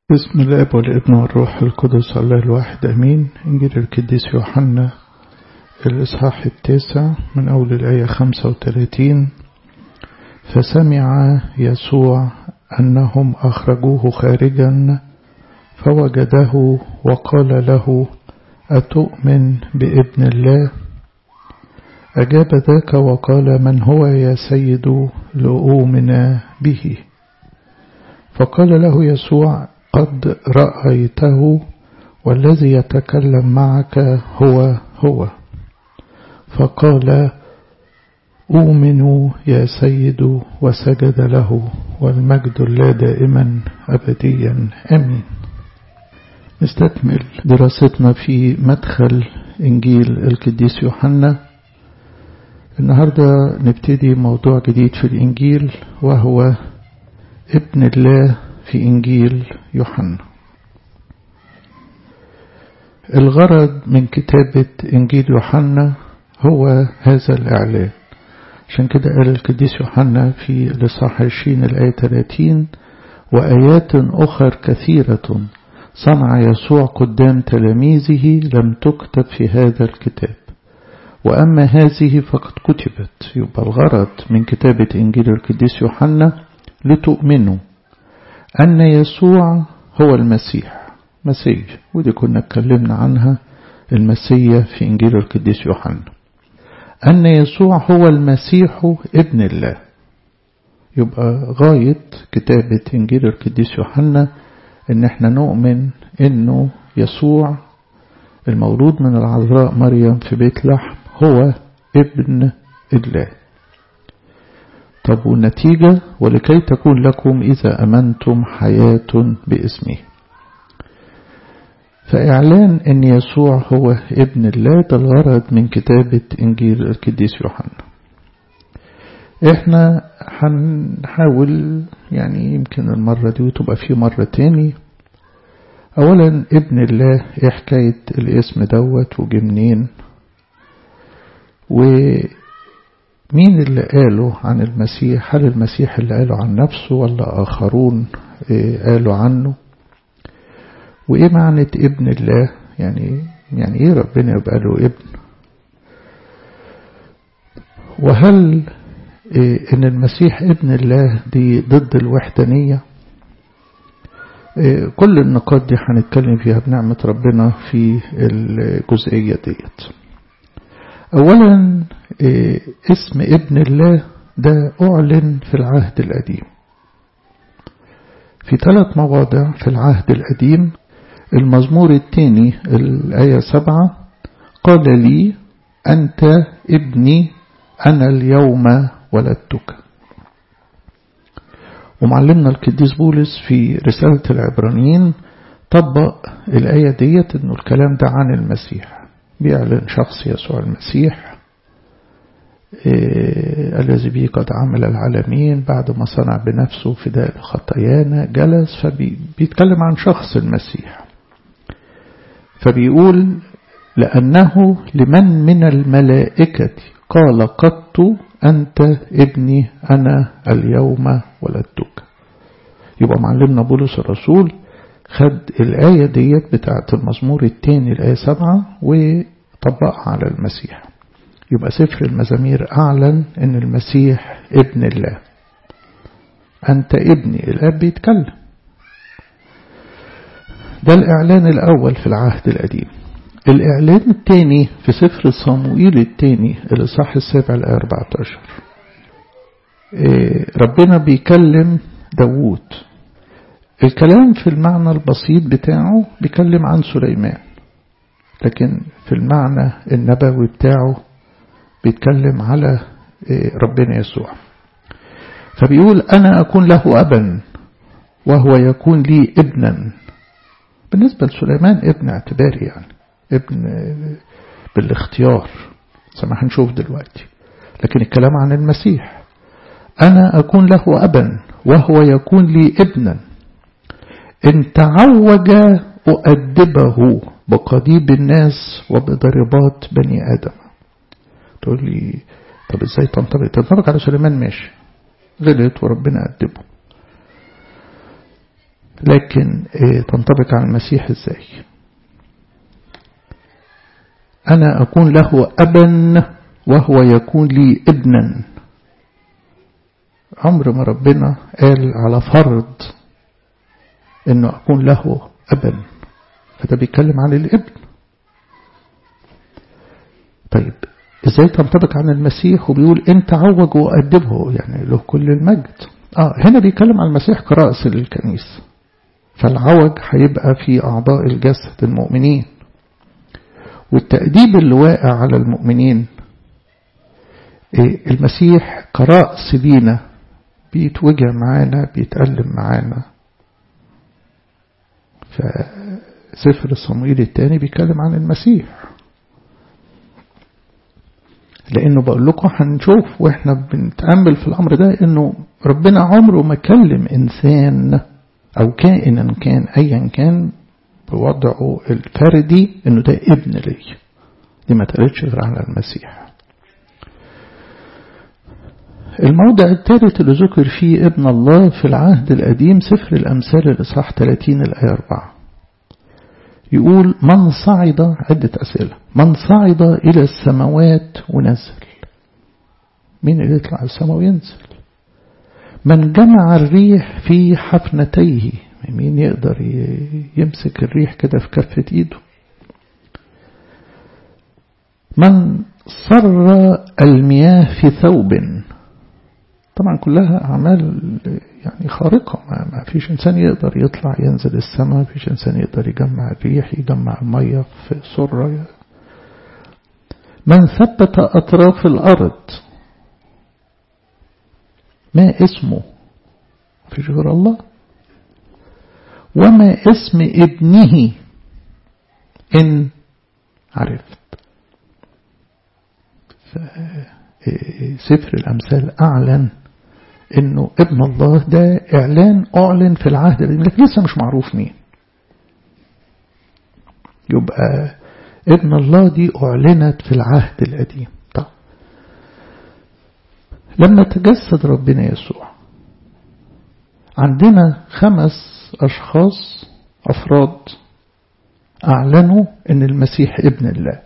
بسم الاب والابن والروح القدس الله الواحد امين انجيل القديس يوحنا الاصحاح التاسع من اول الايه 35 فسمع يسوع انهم اخرجوه خارجا فوجده وقال له اتؤمن بابن الله اجاب ذاك وقال من هو يا سيد لاؤمن به فقال له يسوع قد رأيته والذي يتكلم معك هو هو فقال أؤمن يا سيد وسجد له والمجد لا دائما أبديا أمين نستكمل دراستنا في مدخل إنجيل القديس يوحنا النهاردة نبتدي موضوع جديد في الإنجيل وهو ابن الله في إنجيل يوحنا الغرض من كتابة إنجيل يوحنا هو هذا الإعلان عشان كده قال القديس يوحنا في الإصحاح 20 الآية 30 وآيات أخر كثيرة صنع يسوع قدام تلاميذه لم تكتب في هذا الكتاب وأما هذه فقد كتبت يبقى الغرض من كتابة إنجيل القديس يوحنا لتؤمنوا أن يسوع هو المسيح مسيح ودي كنا اتكلمنا عنها المسيح في إنجيل القديس يوحنا أن يسوع هو المسيح ابن الله يبقى غاية كتابة إنجيل القديس يوحنا إن احنا نؤمن إنه يسوع المولود من العذراء مريم في بيت لحم هو ابن الله طب والنتيجة ولكي تكون لكم إذا أمنتم حياة باسمه فإعلان أن يسوع هو ابن الله ده الغرض من كتابة إنجيل القديس يوحنا احنا هنحاول يعني يمكن المرة دي وتبقى في مرة تاني أولا ابن الله ايه حكاية الاسم دوت وجه منين ومين اللي قاله عن المسيح هل المسيح اللي قاله عن نفسه ولا آخرون قالوا عنه وإيه معنى ابن الله يعني يعني إيه ربنا يبقى له ابن وهل إيه إن المسيح ابن الله دي ضد الوحدانية إيه كل النقاط دي هنتكلم فيها بنعمة ربنا في الجزئية ديت أولا إيه اسم ابن الله ده أعلن في العهد القديم في ثلاث مواضع في العهد القديم المزمور الثاني الآية سبعة قال لي أنت ابني أنا اليوم ولدتك ومعلمنا القديس بولس في رسالة العبرانيين طبق الآية ديت إنه الكلام ده عن المسيح بيعلن شخص يسوع المسيح إيه الذي به قد عمل العالمين بعد ما صنع بنفسه فداء خطايانا جلس فبيتكلم عن شخص المسيح فبيقول لأنه لمن من الملائكة قال قط أنت ابني أنا اليوم ولدتك يبقى معلمنا بولس الرسول خد الآية ديت بتاعت المزمور الثاني الآية سبعة وطبقها على المسيح يبقى سفر المزامير أعلن أن المسيح ابن الله أنت ابني الأب بيتكلم ده الإعلان الأول في العهد القديم الإعلان الثاني في سفر صموئيل الثاني الإصحاح السابع الآية 14 ربنا بيكلم داوود الكلام في المعنى البسيط بتاعه بيكلم عن سليمان لكن في المعنى النبوي بتاعه بيتكلم على ربنا يسوع فبيقول أنا أكون له أبا وهو يكون لي ابنا بالنسبة لسليمان ابن اعتباري يعني ابن بالاختيار زي ما هنشوف دلوقتي لكن الكلام عن المسيح أنا أكون له أبا وهو يكون لي ابنا إن تعوج أؤدبه بقضيب الناس وبضربات بني آدم تقول لي طب ازاي تنطبق تنطبق على سليمان ماشي غلط وربنا أدبه لكن تنطبق على المسيح ازاي أنا أكون له أبا وهو يكون لي ابنا عمر ما ربنا قال على فرض انه اكون له ابا فده بيتكلم عن الابن طيب ازاي تنطبق عن المسيح وبيقول انت عوج وأدبه يعني له كل المجد اه هنا بيتكلم عن المسيح كرأس للكنيسة فالعوج هيبقى في أعضاء الجسد المؤمنين والتأديب اللي واقع على المؤمنين المسيح كرأس لينا بيتوجع معانا بيتألم معانا فسفر صموئيل الثاني بيتكلم عن المسيح لأنه بقول لكم هنشوف وإحنا بنتأمل في الأمر ده إنه ربنا عمره ما كلم إنسان أو كائنا كان أيا كان بوضعه الفردي إنه ده ابن لي دي ما تقالتش غير على المسيح الموضع الثالث اللي ذكر فيه ابن الله في العهد القديم سفر الأمثال الإصحاح 30 الآية 4 يقول من صعد عدة أسئلة من صعد إلى السماوات ونزل مين اللي يطلع السماء وينزل من جمع الريح في حفنتيه مين يقدر يمسك الريح كده في كفة ايده من صر المياه في ثوب طبعا كلها أعمال يعني خارقة ما فيش إنسان يقدر يطلع ينزل السماء ما فيش إنسان يقدر يجمع الريح يجمع المية في سرة من ثبت أطراف الأرض ما اسمه فيش غير الله وما اسم ابنه إن عرفت سفر الأمثال أعلن انه ابن الله ده اعلان اعلن في العهد القديم لكن لسه مش معروف مين يبقى ابن الله دي اعلنت في العهد القديم طب لما تجسد ربنا يسوع عندنا خمس اشخاص افراد اعلنوا ان المسيح ابن الله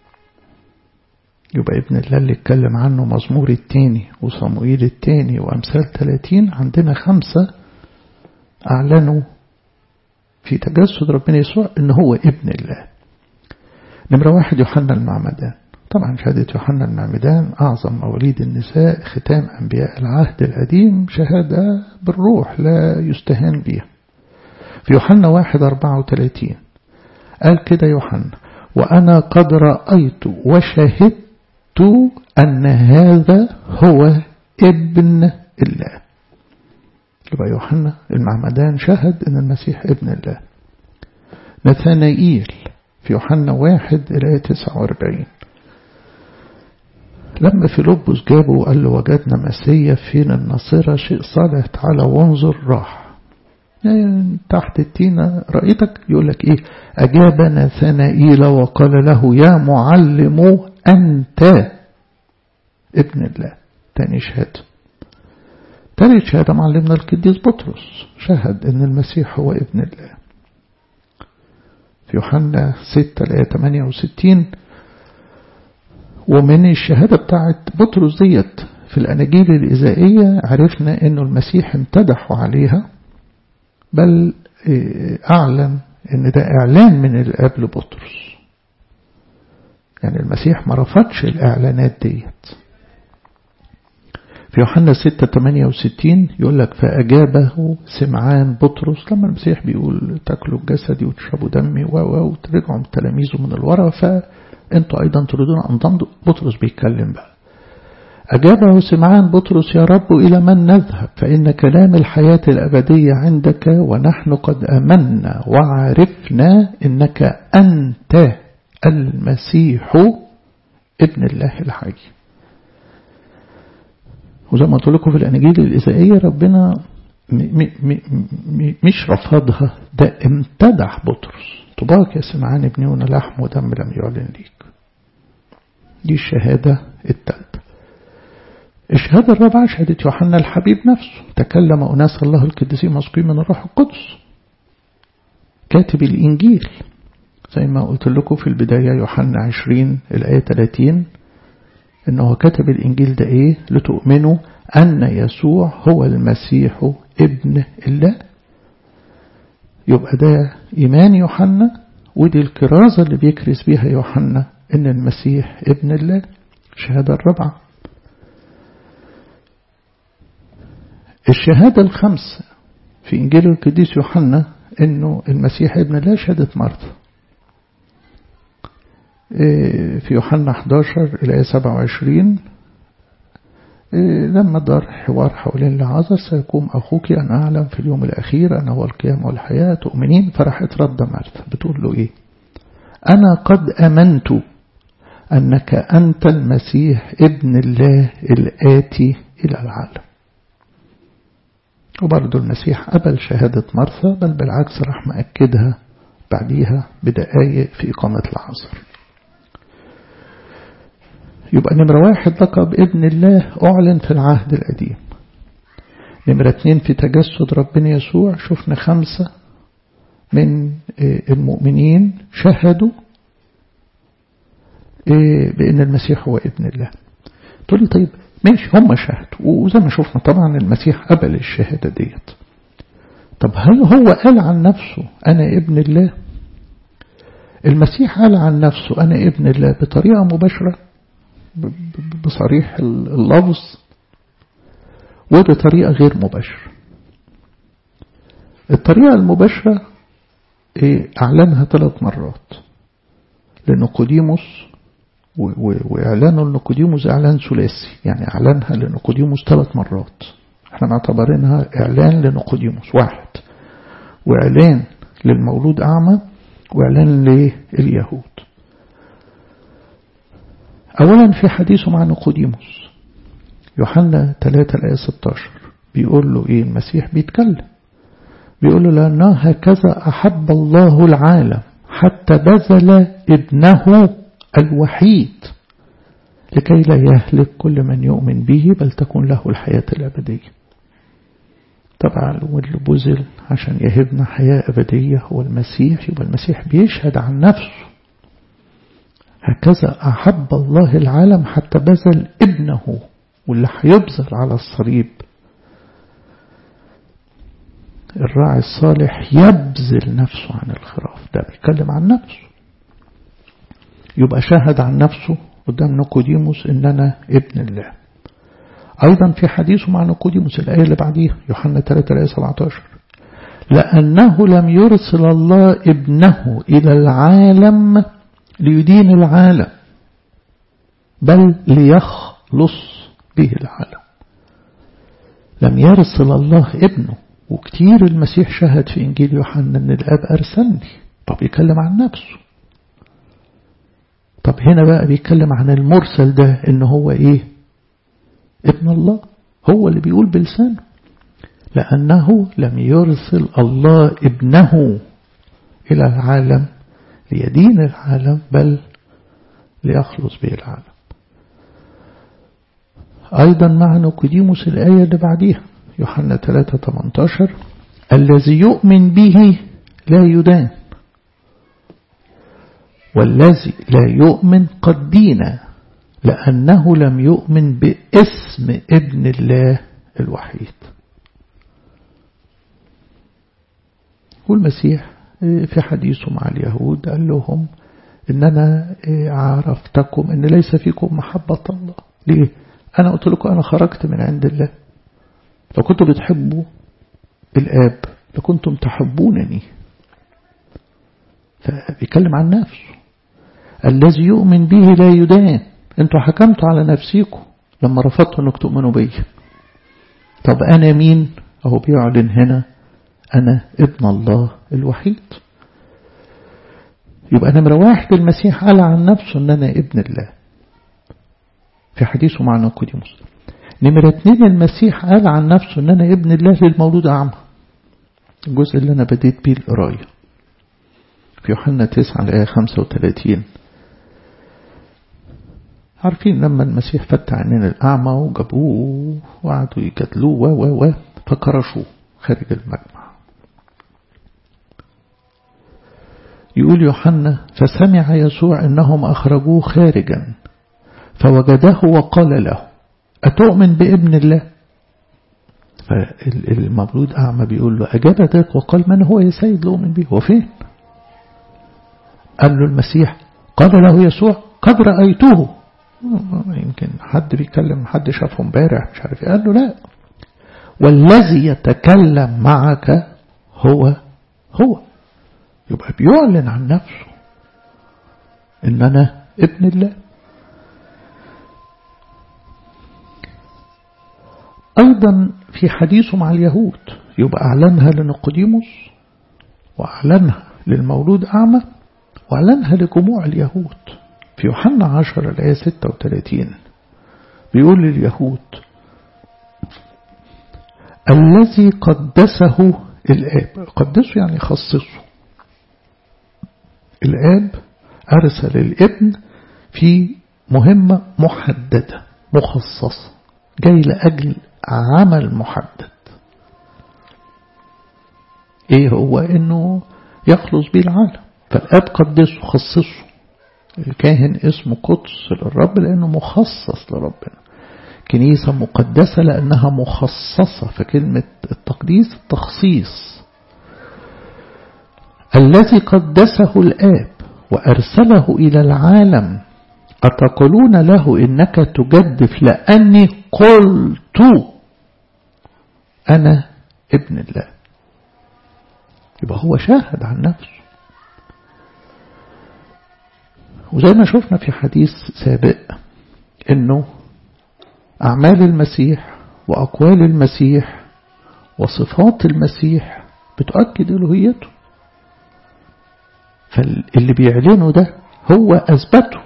يبقى ابن الله اللي اتكلم عنه مزمور التاني وصموئيل التاني وأمثال 30 عندنا خمسة أعلنوا في تجسد ربنا يسوع إن هو ابن الله نمرة واحد يوحنا المعمدان طبعا شهادة يوحنا المعمدان أعظم مواليد النساء ختام أنبياء العهد القديم شهادة بالروح لا يستهان بها في يوحنا واحد أربعة وثلاثين قال كده يوحنا وأنا قد رأيت وشهدت أن هذا هو ابن الله يبقى يوحنا المعمدان شهد أن المسيح ابن الله نثانائيل في يوحنا واحد إلى تسعة واربعين لما فيلبس جابه وقال له وجدنا مسيا فين الناصرة شيء صالح تعالى وانظر راح يعني تحت التينة رأيتك يقول لك إيه أجاب نثنائيل وقال له يا معلم أنت ابن الله تاني شهادة تالت شهادة معلمنا القديس بطرس شهد أن المسيح هو ابن الله في يوحنا 6 لآية 68 ومن الشهادة بتاعت بطرس ديت في الأناجيل الإزائية عرفنا أنه المسيح امتدحوا عليها بل أعلن أن ده إعلان من الآب لبطرس يعني المسيح ما رفضش الإعلانات ديت في يوحنا 6 68 يقول لك فأجابه سمعان بطرس لما المسيح بيقول تاكلوا جسدي وتشربوا دمي وترجعوا تلاميذه من الورى فأنتوا أيضا تريدون أن تمضوا بطرس بيتكلم بقى أجابه سمعان بطرس يا رب إلى من نذهب فإن كلام الحياة الأبدية عندك ونحن قد أمنا وعرفنا إنك أنت المسيح ابن الله الحي وزي ما قلت لكم في الأناجيل الإسائية ربنا م م م مش رفضها ده امتدح بطرس طباك يا سمعان ابني وانا لحم ودم لم يعلن ليك دي الشهادة الثالثة الشهادة الرابعة شهادة يوحنا الحبيب نفسه تكلم أناس الله القديسين مسقين من الروح القدس كاتب الإنجيل زي ما قلت لكم في البداية يوحنا 20 الآية 30 إنه كتب الإنجيل ده إيه لتؤمنوا أن يسوع هو المسيح ابن الله يبقى ده إيمان يوحنا ودي الكرازة اللي بيكرز بيها يوحنا إن المسيح ابن الله الشهادة الرابعة الشهادة الخمسة في إنجيل القديس يوحنا إنه المسيح ابن الله شهادة مرضى في يوحنا 11 الآية 27 لما دار حوار حوالين لعازر سيقوم أخوك أنا أعلم في اليوم الأخير أنا هو القيام والحياة تؤمنين فراحت رد مرثا بتقول له إيه أنا قد أمنت أنك أنت المسيح ابن الله الآتي إلى العالم وبرضه المسيح قبل شهادة مرثا بل بالعكس راح مأكدها بعديها بدقايق في إقامة العصر يبقى نمرة واحد لقب ابن الله أعلن في العهد القديم نمرة اتنين في تجسد ربنا يسوع شفنا خمسة من المؤمنين شهدوا بأن المسيح هو ابن الله تقول لي طيب ماشي هم شهدوا وزي ما شفنا طبعا المسيح قبل الشهادة ديت طب هل هو قال عن نفسه أنا ابن الله المسيح قال عن نفسه أنا ابن الله بطريقة مباشرة بصريح اللفظ وبطريقة غير مباشرة الطريقة المباشرة أعلنها ثلاث مرات لنقوديموس وإعلانه لنقوديموس إعلان ثلاثي يعني أعلنها لنقوديموس ثلاث مرات احنا معتبرينها إعلان لنقوديموس واحد وإعلان للمولود أعمى وإعلان لليهود أولا في حديثه مع نقوديموس يوحنا 3 الآية 16 بيقول له إيه المسيح بيتكلم بيقول له لأنه هكذا أحب الله العالم حتى بذل ابنه الوحيد لكي لا يهلك كل من يؤمن به بل تكون له الحياة الأبدية طبعا واللي بذل عشان يهبنا حياة أبدية هو المسيح يبقى المسيح بيشهد عن نفسه هكذا أحب الله العالم حتى بذل ابنه واللي هيبذل على الصليب الراعي الصالح يبذل نفسه عن الخراف ده بيتكلم عن نفسه يبقى شهد عن نفسه قدام نيقوديموس ان انا ابن الله ايضا في حديثه مع نيقوديموس الايه اللي بعديها يوحنا 3 الايه 17 لانه لم يرسل الله ابنه الى العالم ليدين العالم بل ليخلص به العالم لم يرسل الله ابنه وكتير المسيح شهد في إنجيل يوحنا أن الآب أرسلني طب يتكلم عن نفسه طب هنا بقى بيتكلم عن المرسل ده إن هو إيه ابن الله هو اللي بيقول بلسانه لأنه لم يرسل الله ابنه إلى العالم ليدين العالم بل ليخلص به العالم أيضا مع نيقوديموس الآية اللي بعديها يوحنا 3 18 الذي يؤمن به لا يدان والذي لا يؤمن قد دين لأنه لم يؤمن باسم ابن الله الوحيد والمسيح في حديثه مع اليهود قال لهم إن أنا عرفتكم إن ليس فيكم محبة الله ليه؟ أنا قلت لكم أنا خرجت من عند الله لو كنتم بتحبوا الآب لكنتم تحبونني فبيتكلم عن نفسه الذي يؤمن به لا يدان انتوا حكمتوا على نفسيكم لما رفضتوا انك تؤمنوا بي طب انا مين اهو بيعلن هنا انا ابن الله الوحيد يبقى نمرة واحد المسيح قال عن نفسه ان انا ابن الله في حديثه مع نيقوديموس نمرة اتنين المسيح قال عن نفسه ان انا ابن الله للمولود اعمى الجزء اللي انا بديت بيه القراية في يوحنا 9 الآية 35 عارفين لما المسيح فتح عينين الأعمى وجابوه وقعدوا يجادلوه و و و فكرشوه خارج المجمع يقول يوحنا فسمع يسوع انهم اخرجوه خارجا فوجده وقال له اتؤمن بابن الله فالمولود اعمى بيقول له اجاب ذلك وقال من هو يا سيد لؤمن به هو فين قال له المسيح قال له يسوع قد رأيته يمكن حد بيتكلم حد شافه امبارح مش عارف قال له لا والذي يتكلم معك هو هو يبقى بيعلن عن نفسه ان انا ابن الله ايضا في حديثه مع اليهود يبقى اعلنها لنقديموس واعلنها للمولود اعمى واعلنها لجموع اليهود في يوحنا 10 الآية 36 بيقول لليهود الذي قدسه الآب قدسه يعني خصصه الآب أرسل الابن في مهمة محددة مخصصة جاي لأجل عمل محدد ايه هو انه يخلص به العالم فالاب قدسه خصصه الكاهن اسمه قدس للرب لانه مخصص لربنا كنيسة مقدسة لأنها مخصصة فكلمة التقديس التخصيص الذي قدسه الآب وأرسله إلى العالم أتقولون له إنك تجدف لأني قلت أنا ابن الله يبقى هو شاهد عن نفسه وزي ما شفنا في حديث سابق انه اعمال المسيح واقوال المسيح وصفات المسيح بتؤكد الوهيته فاللي بيعلنه ده هو اثبته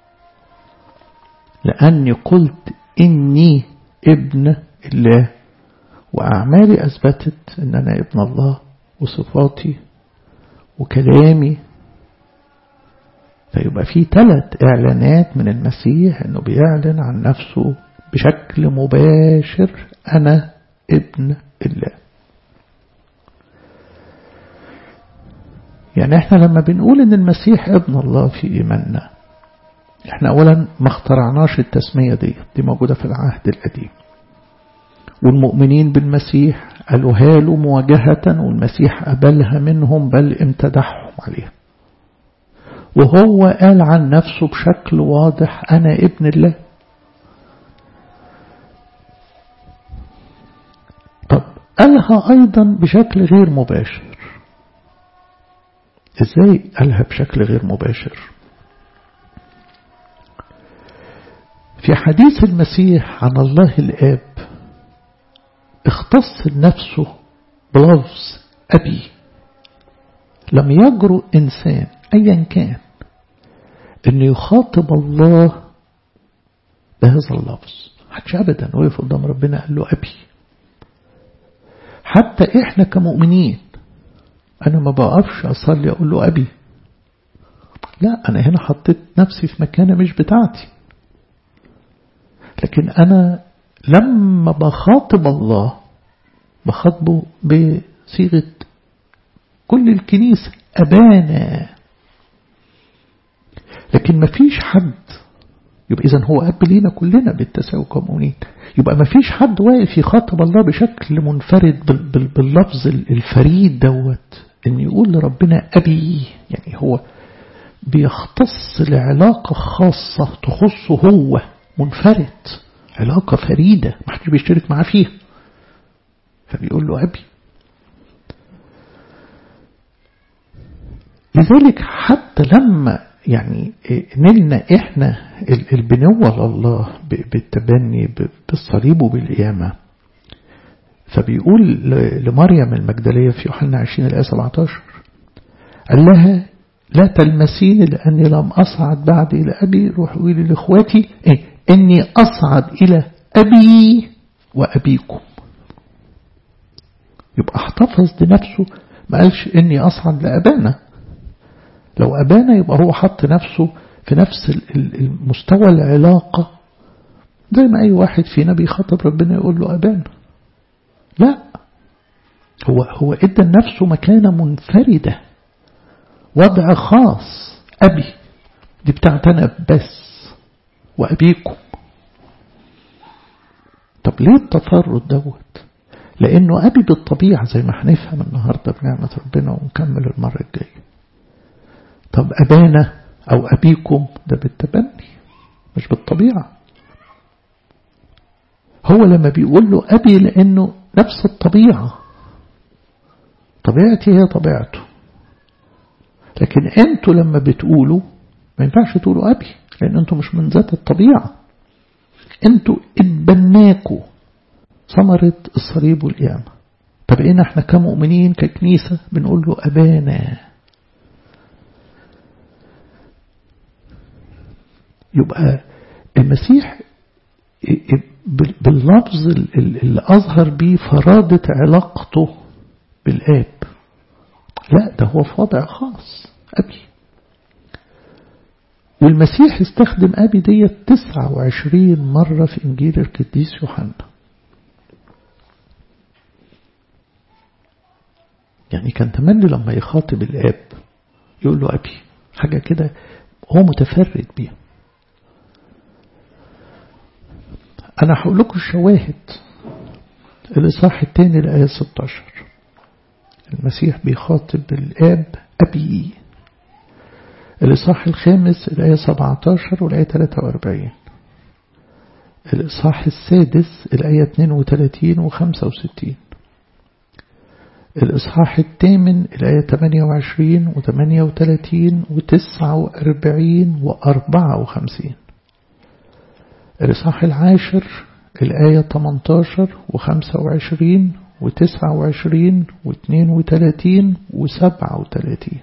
لاني قلت اني ابن الله واعمالي اثبتت ان انا ابن الله وصفاتي وكلامي فيبقى في ثلاث إعلانات من المسيح أنه بيعلن عن نفسه بشكل مباشر أنا ابن الله يعني احنا لما بنقول ان المسيح ابن الله في ايماننا احنا اولا ما اخترعناش التسمية دي دي موجودة في العهد القديم والمؤمنين بالمسيح قالوا هالوا مواجهة والمسيح قبلها منهم بل امتدحهم عليها وهو قال عن نفسه بشكل واضح أنا ابن الله طب قالها أيضا بشكل غير مباشر إزاي قالها بشكل غير مباشر في حديث المسيح عن الله الآب اختص نفسه بلفظ أبي لم يجرؤ إنسان أيا كان أن يخاطب الله بهذا اللفظ حدش أبدا وقف قدام ربنا قال له أبي حتى إحنا كمؤمنين أنا ما بقفش أصلي أقول له أبي لا أنا هنا حطيت نفسي في مكانة مش بتاعتي لكن أنا لما بخاطب الله بخاطبه بصيغة كل الكنيسة أبانا لكن ما فيش حد يبقى إذا هو أب لينا كلنا بالتساوي كمؤمنين يبقى ما فيش حد واقف يخاطب الله بشكل منفرد باللفظ الفريد دوت إن يقول لربنا أبي يعني هو بيختص لعلاقة خاصة تخصه هو منفرد علاقة فريدة ما حدش بيشترك معاه فيها فبيقول له أبي لذلك حتى لما يعني نلنا إحنا البنوة لله بالتبني بالصليب وبالقيامة فبيقول لمريم المجدلية في يوحنا 20 الآية 17 قال لها لا تلمسيني لأني لم أصعد بعد إلى أبي روح قولي لإخواتي إيه إني أصعد إلى أبي وأبيكم يبقى احتفظ بنفسه ما قالش إني أصعد لأبانا لو أبانا يبقى هو حط نفسه في نفس المستوى العلاقة زي ما أي واحد فينا بيخاطب ربنا يقول له أبانا لا هو هو ادى لنفسه مكانة منفردة وضع خاص أبي دي بتاعت أنا بس وأبيكم طب ليه التفرد دوت لأنه أبي بالطبيعة زي ما هنفهم النهاردة بنعمة ربنا ونكمل المرة الجاية طب أبانا أو أبيكم ده بالتبني مش بالطبيعة هو لما بيقول له أبي لأنه نفس الطبيعة طبيعتي هي طبيعته لكن أنتوا لما بتقولوا ما ينفعش تقولوا أبي لأن أنتوا مش من ذات الطبيعة أنتوا اتبناكوا ثمرة الصليب والقيامة طب إيه احنا كمؤمنين ككنيسة بنقول له أبانا يبقى المسيح باللفظ اللي أظهر بيه فرادة علاقته بالآب لا ده هو في وضع خاص أبي والمسيح استخدم أبي ديت 29 مرة في إنجيل القديس يوحنا يعني كان تملي لما يخاطب الآب يقول له أبي حاجة كده هو متفرد بيها أنا هقول لكم الشواهد الإصحاح الثاني الآية 16 المسيح بيخاطب الآب أبي الإصحاح الخامس الآية 17 والآية 43 الإصحاح السادس الآية 32 و 65 الإصحاح الثامن الآية 28 و 38 و 49 و 54 الإصحاح العاشر الآية 18 و 25 و 29 و 32 و 37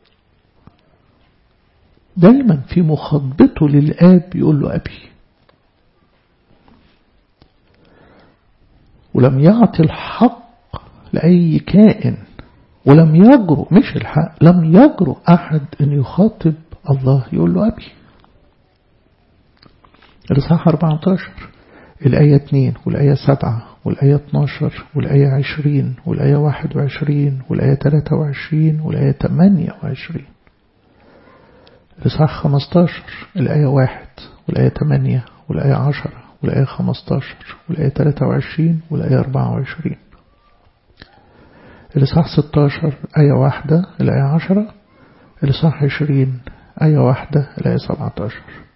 دايما في مخاطبته للآب يقول له أبي ولم يعطي الحق لأي كائن ولم يجرؤ مش الحق لم يجرؤ أحد أن يخاطب الله يقول له أبي الإصحاح 14 الآية 2 والآية 7 والآية 12 والآية 20 والآية 21 والآية 23 والآية 28 الإصحاح 15 الآية 1 والآية 8 والآية 10 والآية 15 والآية 23 والآية 24 الإصحاح 16 آية 1 الآية 10 الإصحاح 20 آية 1 الآية 17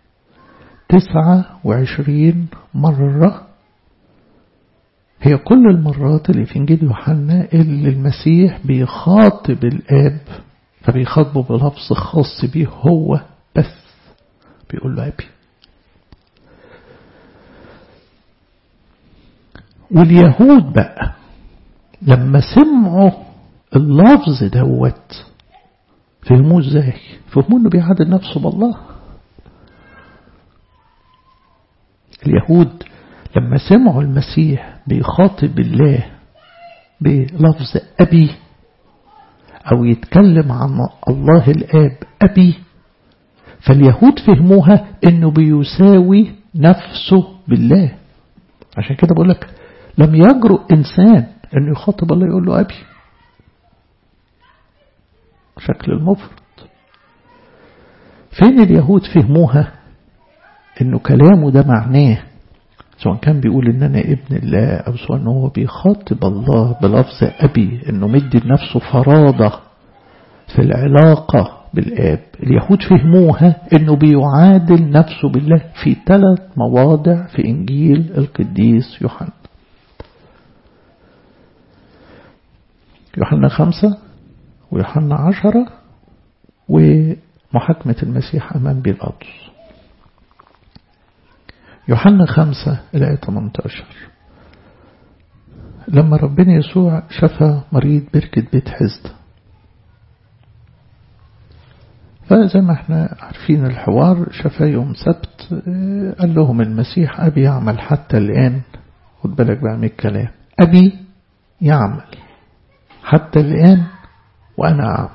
29 مرة هي كل المرات اللي في إنجيل يوحنا اللي المسيح بيخاطب الآب فبيخاطبه بلفظ خاص بيه هو بس بيقول له أبي واليهود بقى لما سمعوا اللفظ دوت فهموه ازاي فهموه انه بيعادل نفسه بالله اليهود لما سمعوا المسيح بيخاطب الله بلفظ أبي أو يتكلم عن الله الآب أبي فاليهود فهموها أنه بيساوي نفسه بالله عشان كده بقول لك لم يجرؤ إنسان أنه يخاطب الله يقول له أبي شكل المفرد فين اليهود فهموها أنه كلامه ده معناه سواء كان بيقول ان انا ابن الله او سواء ان هو بيخاطب الله بلفظ ابي انه مدي لنفسه فرادة في العلاقة بالاب اليهود فهموها انه بيعادل نفسه بالله في ثلاث مواضع في انجيل القديس يوحنا يوحنا خمسة ويوحنا عشرة ومحاكمة المسيح أمام بيلاطس يوحنا خمسة الآية 18 لما ربنا يسوع شفى مريض بركة بيت حزد فزي ما احنا عارفين الحوار شفى يوم سبت قال لهم المسيح أبي يعمل حتى الآن خد بالك بقى من الكلام أبي يعمل حتى الآن وأنا أعمل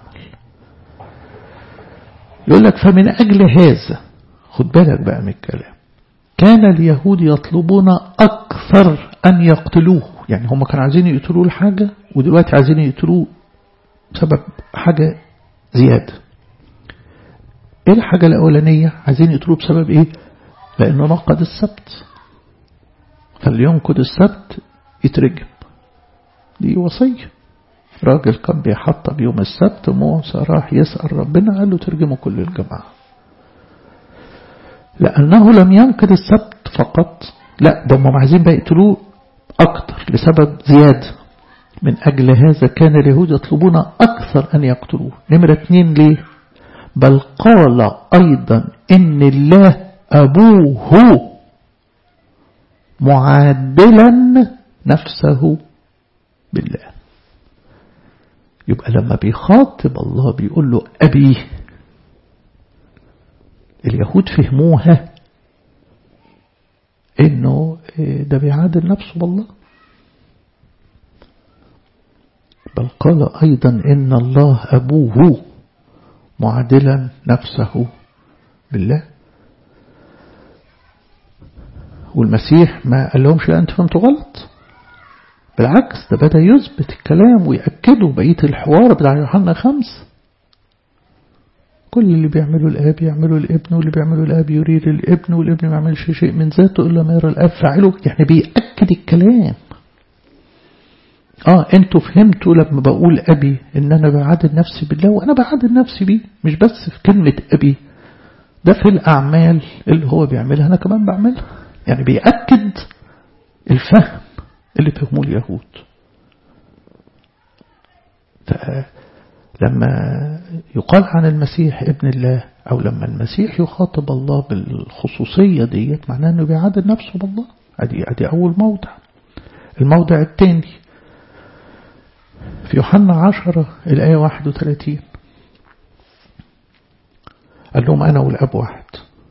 يقول لك فمن أجل هذا خد بالك بقى من الكلام كان اليهود يطلبون أكثر أن يقتلوه يعني هم كانوا عايزين يقتلوه الحاجة ودلوقتي عايزين يقتلوه بسبب حاجة زيادة ايه الحاجة الأولانية عايزين يقتلوه بسبب ايه لأنه نقد السبت فاللي ينقد السبت يترجم دي وصية راجل كان بيحطب يوم السبت موسى راح يسأل ربنا قال له ترجموا كل الجماعة لأنه لم ينقد السبت فقط لا ده هم عايزين بقى يقتلوه أكتر لسبب زيادة من أجل هذا كان اليهود يطلبون أكثر أن يقتلوه نمرة اتنين ليه بل قال أيضا إن الله أبوه معادلا نفسه بالله يبقى لما بيخاطب الله بيقول له أبي اليهود فهموها انه ده بيعادل نفسه بالله بل قال أيضا إن الله أبوه معادلا نفسه بالله والمسيح ما قال لهمش أنت فهمتوا غلط بالعكس ده بدأ يثبت الكلام ويأكده بقية الحوار بتاع يوحنا خمس كل اللي بيعمله الآب يعمله الابن واللي بيعمله الآب يريد الابن والابن ما يعملش شيء من ذاته إلا ما يرى الآب فعله يعني بيأكد الكلام اه انتوا فهمتوا لما بقول أبي إن أنا بعادل نفسي بالله وأنا بعادل نفسي بيه مش بس في كلمة أبي ده في الأعمال اللي هو بيعملها أنا كمان بعملها يعني بيأكد الفهم اللي فهموه اليهود لما يقال عن المسيح ابن الله أو لما المسيح يخاطب الله بالخصوصية ديت معناه أنه بيعادل نفسه بالله أدي, أدي أول موضع الموضع الثاني في يوحنا عشرة الآية 31 قال لهم أنا والأب واحد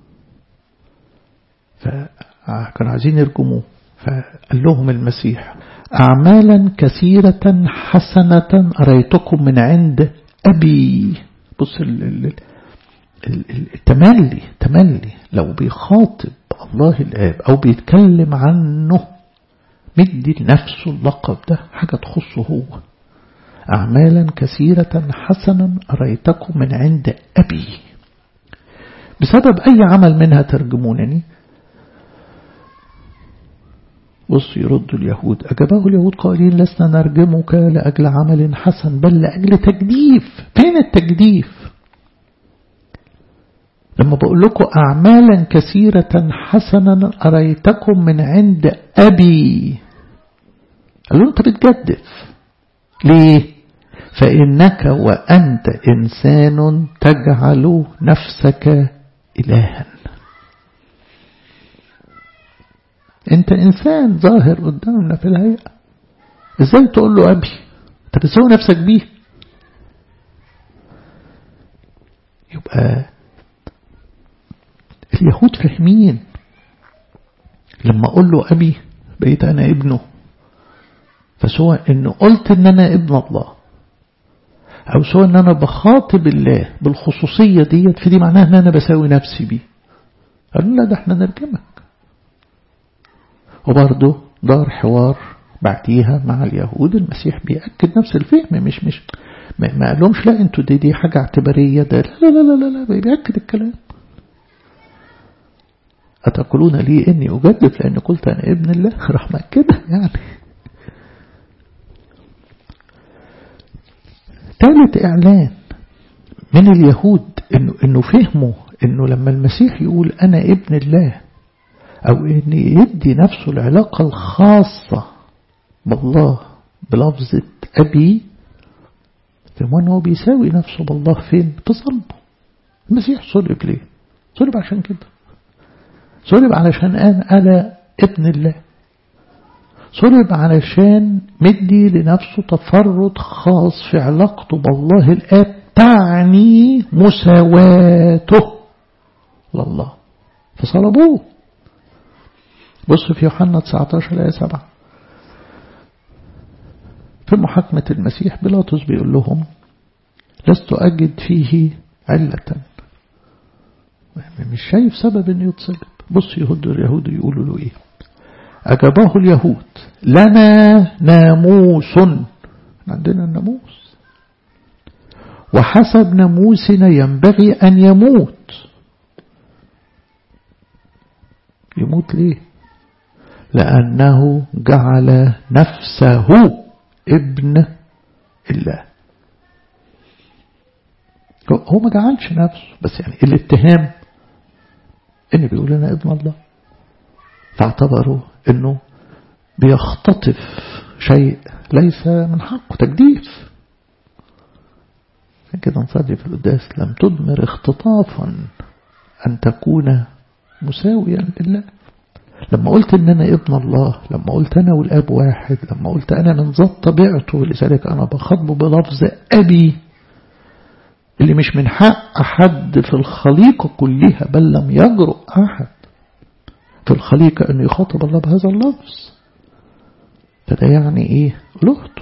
فكانوا عايزين يرجموه فقال لهم المسيح أعمالا كثيرة حسنة أريتكم من عند أبي بص التملي تملي لو بيخاطب الله الآب أو بيتكلم عنه مدي لنفسه اللقب ده حاجة تخصه هو أعمالا كثيرة حسنا أريتكم من عند أبي بسبب أي عمل منها ترجمونني بص يرد اليهود أجابه اليهود قائلين لسنا نرجمك لأجل عمل حسن بل لأجل تجديف فين التجديف لما بقول لكم أعمالا كثيرة حسنا أريتكم من عند أبي قالوا أنت بتجدف ليه فإنك وأنت إنسان تجعل نفسك إلها انت انسان ظاهر قدامنا في الهيئة ازاي تقول له ابي انت بتسوي نفسك بيه يبقى اليهود فاهمين لما اقول له ابي بقيت انا ابنه فسواء ان قلت ان انا ابن الله او سواء ان انا بخاطب الله بالخصوصية ديت فدي معناها ان انا بساوي نفسي بيه قالوا لا ده احنا نرجمك وبرضه دار حوار بعديها مع اليهود المسيح بيأكد نفس الفهم مش مش ما قالهمش لا انتوا دي دي حاجة اعتبارية ده لا لا لا لا, لا بيأكد الكلام أتقولون لي إني أجدف لأن قلت أنا ابن الله راح كده يعني ثالث إعلان من اليهود إنه, إنه فهموا إنه لما المسيح يقول أنا ابن الله أو إن يدي نفسه العلاقة الخاصة بالله بلفظة أبي فهو أنه بيساوي نفسه بالله فين في صلبه المسيح صلب ليه صلب عشان كده صلب علشان أنا أنا ابن الله صلب علشان مدي لنفسه تفرد خاص في علاقته بالله الآب تعني مساواته لله فصلبوه بص في يوحنا 19 آية 7 في محاكمة المسيح بيلاطس بيقول لهم لست أجد فيه علة مش شايف سبب انه يتصلب بص يهود اليهود يقولوا له ايه أجابه اليهود لنا ناموس عندنا الناموس وحسب ناموسنا ينبغي أن يموت يموت ليه لأنه جعل نفسه ابن الله هو ما جعلش نفسه بس يعني الاتهام ان بيقول لنا ابن الله فاعتبروا انه بيختطف شيء ليس من حقه تجديف عشان كده نصلي في القداس لم تدمر اختطافا أن تكون مساويا لله لما قلت ان انا ابن الله لما قلت انا والاب واحد لما قلت انا من ذات طبيعته لذلك انا بخاطبه بلفظ ابي اللي مش من حق حد في الخليقة كلها بل لم يجرؤ احد في الخليقة انه يخاطب الله بهذا اللفظ فده يعني ايه لهته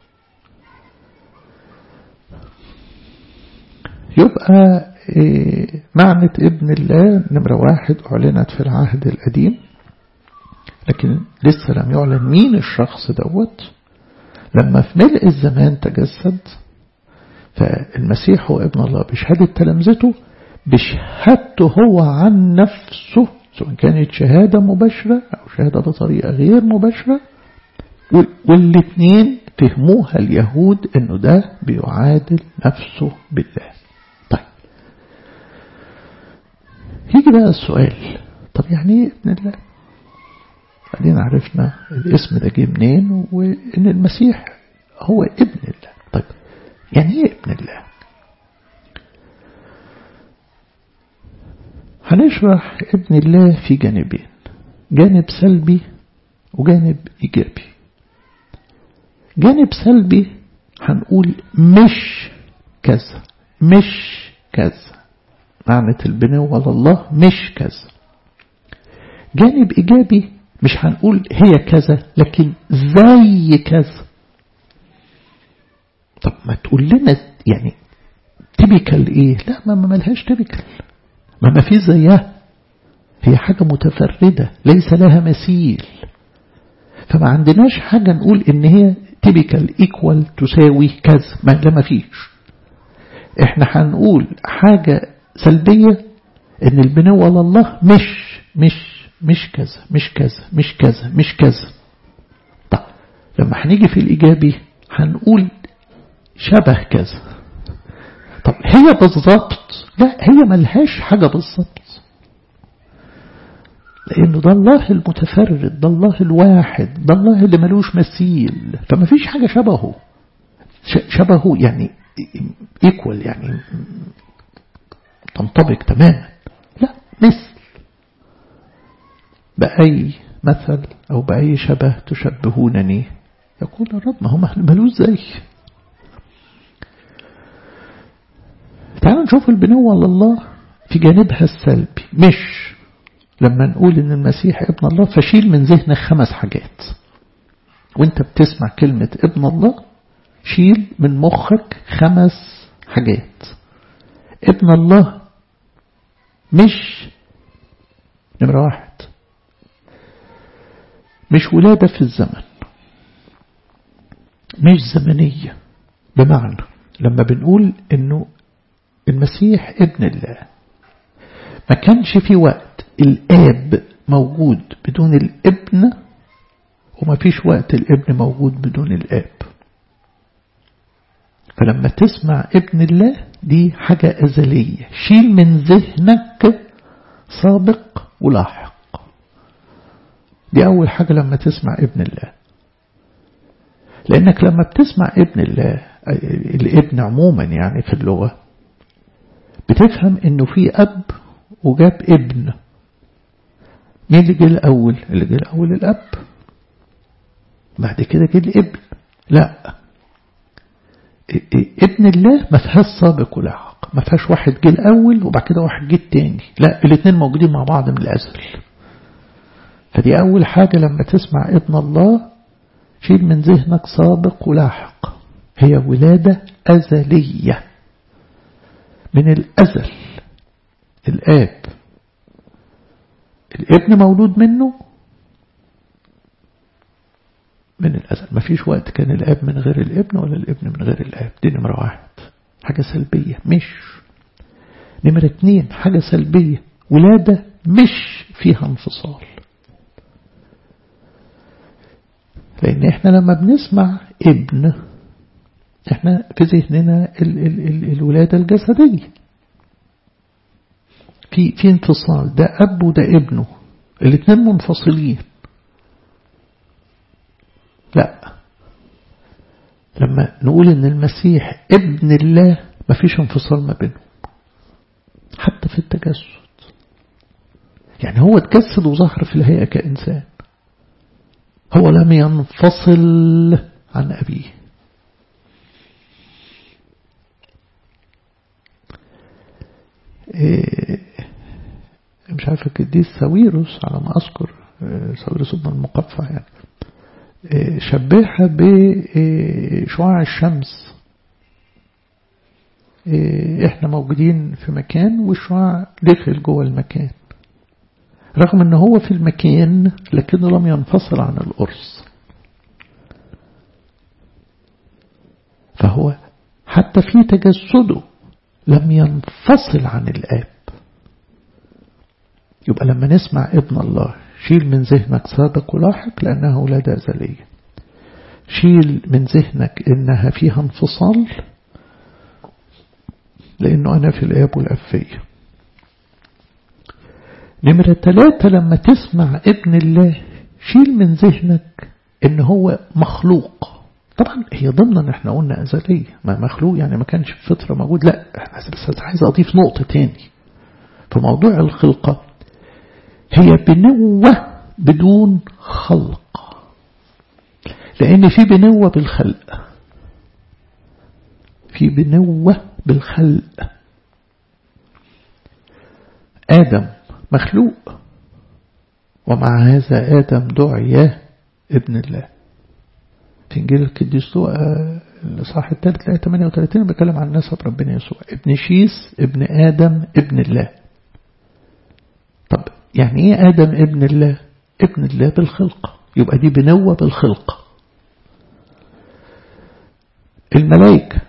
يبقى إيه معنى ابن الله نمرة واحد أعلنت في العهد القديم لكن لسه لم يعلن مين الشخص دوت لما في ملء الزمان تجسد فالمسيح هو ابن الله بشهادة تلامذته بشهادته هو عن نفسه سواء كانت شهادة مباشرة أو شهادة بطريقة غير مباشرة والاثنين فهموها اليهود انه ده بيعادل نفسه بالله طيب يجي بقى السؤال طب يعني ايه ابن الله ادينا عرفنا الاسم ده جه منين وان المسيح هو ابن الله طيب يعني ايه ابن الله هنشرح ابن الله في جانبين جانب سلبي وجانب ايجابي جانب سلبي هنقول مش كذا مش كذا معنى البنوة لله مش كذا جانب إيجابي مش هنقول هي كذا لكن زي كذا طب ما تقول لنا يعني تبكل ايه لا ما ملهاش تبكل ما ما في زيها هي حاجة متفردة ليس لها مثيل فما عندناش حاجة نقول ان هي تيبيكال ايكوال تساوي كذا ما لا ما فيش احنا هنقول حاجة سلبية ان البنوة لله مش مش مش كذا مش كذا مش كذا مش كذا طب لما هنيجي في الإيجابي هنقول شبه كذا طب هي بالظبط لا هي ملهاش حاجة بالظبط لأنه ده الله المتفرد ده الله الواحد ده الله اللي ملوش مثيل فما فيش حاجة شبهه شبهه يعني ايكوال يعني تنطبق تماما لا مثل بأي مثل أو بأي شبه تشبهونني يقول الرب ما هو ملوش زي تعالوا نشوف البنوة لله في جانبها السلبي مش لما نقول ان المسيح ابن الله فشيل من ذهنك خمس حاجات وانت بتسمع كلمة ابن الله شيل من مخك خمس حاجات ابن الله مش نمرة واحد مش ولادة في الزمن مش زمنية بمعنى لما بنقول انه المسيح ابن الله ما كانش في وقت الآب موجود بدون الابن وما فيش وقت الابن موجود بدون الآب فلما تسمع ابن الله دي حاجة أزلية شيل من ذهنك سابق ولاحق دي أول حاجة لما تسمع ابن الله لأنك لما بتسمع ابن الله الابن عموما يعني في اللغة بتفهم انه في اب وجاب ابن مين اللي جه الاول اللي جه الاول الاب بعد كده جه الابن لا ابن الله ما فيهاش سابق ولاحق ما فيهاش واحد جه الاول وبعد كده واحد جه التاني لا الاثنين موجودين مع بعض من الازل فدي اول حاجة لما تسمع ابن الله شيل من ذهنك سابق ولاحق هي ولادة أزلية من الأزل الآب الابن مولود منه من الأزل ما فيش وقت كان الآب من غير الابن ولا الابن من غير الآب دي نمرة واحد حاجة سلبية مش نمرة اتنين حاجة سلبية ولادة مش فيها انفصال لأن احنا لما بنسمع ابن احنا في ذهننا ال ال ال الولادة الجسدية في في انفصال ده أب وده ابنه الاثنين منفصلين لا لما نقول ان المسيح ابن الله ما فيش انفصال ما بينهم حتى في التجسد يعني هو اتجسد وظهر في الهيئة كإنسان هو لم ينفصل عن أبيه إيه مش عارف القديس ساويروس على ما أذكر ساويروس ابن المقفع يعني إيه شبهها بشعاع الشمس إيه احنا موجودين في مكان والشعاع دخل جوه المكان رغم ان هو في المكان لكنه لم ينفصل عن القرص فهو حتى في تجسده لم ينفصل عن الآب يبقى لما نسمع ابن الله شيل من ذهنك سابق ولاحق لأنها ولادة أزلية شيل من ذهنك إنها فيها انفصال لأنه أنا في الآب والآب فيا نمرة ثلاثة لما تسمع ابن الله شيل من ذهنك إن هو مخلوق طبعا هي ضمنا احنا قلنا أزلية ما مخلوق يعني ما كانش في فترة موجود لا بس عايز أضيف نقطة تاني في موضوع الخلقة هي بنوة بدون خلق لأن في بنوة بالخلق في بنوة بالخلق آدم مخلوق ومع هذا آدم دعي ابن الله في إنجيل القديس لوقا الإصحاح الثالث الآية 38 بيتكلم عن نسب ربنا يسوع ابن شيس ابن آدم ابن الله طب يعني إيه آدم ابن الله ابن الله بالخلق يبقى دي بنوة بالخلق الملائكة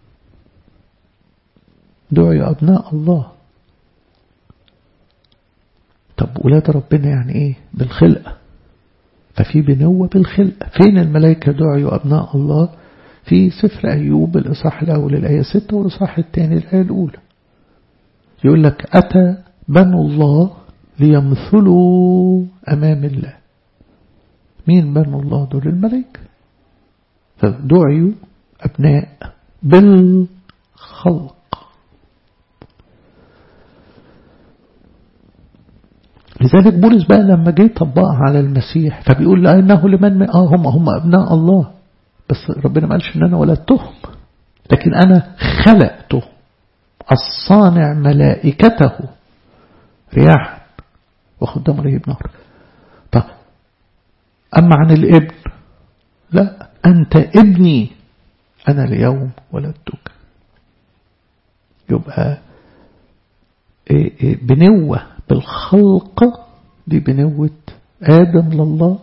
دعوا أبناء الله طب ولاد ربنا يعني إيه بالخلقة ففي بنوة بالخلقة فين الملائكة دعوا أبناء الله في سفر أيوب الإصحاح الأول الآية 6 والإصحاح الثاني الآية الأولى يقول لك أتى بنو الله ليمثلوا أمام الله مين بنو الله دول الملائكة فدعوا أبناء بالخلق لذلك بولس بقى لما جه طبقها على المسيح فبيقول لأنه لمن آه هم هم أبناء الله بس ربنا ما قالش إن أنا ولدتهم لكن أنا خلقته الصانع ملائكته رياحا وخدام رهيب نار طب أما عن الابن لا أنت ابني أنا اليوم ولدتك يبقى إيه إيه بنوة بالخلق دي بنوة آدم لله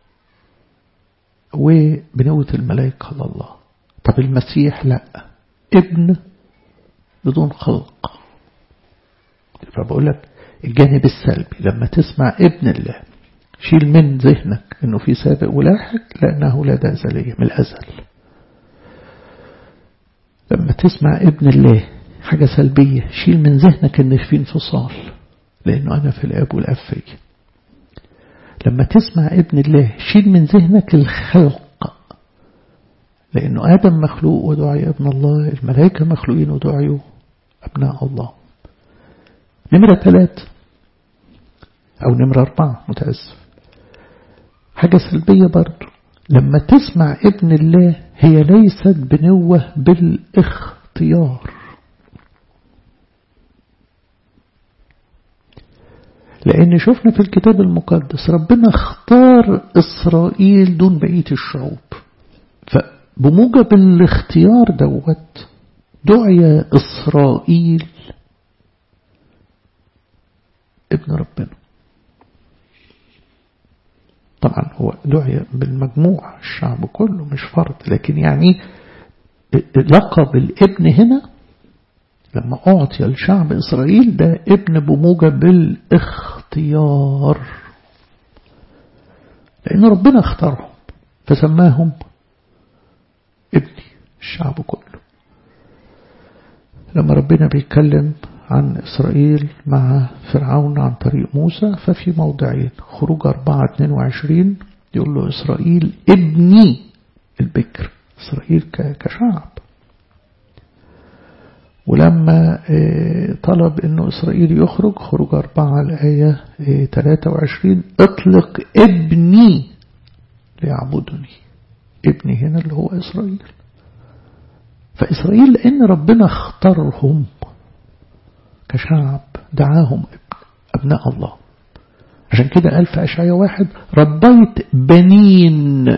وبنوة الملائكة لله طب المسيح لا ابن بدون خلق فبقول لك الجانب السلبي لما تسمع ابن الله شيل من ذهنك انه في سابق ولاحق لانها ولادة ازلية من الازل لما تسمع ابن الله حاجة سلبية شيل من ذهنك ان في انفصال لانه انا في الاب والاب فيا لما تسمع ابن الله شيل من ذهنك الخلق لانه ادم مخلوق ودعي ابن الله الملائكة مخلوقين ودعيوا ابناء الله نمرة ثلاثة أو نمرة أربعة متأسف حاجة سلبية برضو لما تسمع ابن الله هي ليست بنوة بالاختيار لأن شفنا في الكتاب المقدس ربنا اختار إسرائيل دون بقية الشعوب فبموجب الاختيار دوت دعي إسرائيل ابن ربنا طبعا هو دعي بالمجموع الشعب كله مش فرد لكن يعني لقب الابن هنا لما أعطي الشعب إسرائيل ده ابن بموجب بالاختيار لأن ربنا اختارهم فسماهم ابني الشعب كله لما ربنا بيتكلم عن إسرائيل مع فرعون عن طريق موسى ففي موضعين خروج 4 22 يقول له إسرائيل ابني البكر إسرائيل كشعب ولما طلب أنه إسرائيل يخرج خروج 4 الآية 23 اطلق ابني ليعبدني ابني هنا اللي هو إسرائيل فإسرائيل لأن ربنا اختارهم كشعب دعاهم أبناء الله عشان كده قال في أشعية واحد ربيت بنين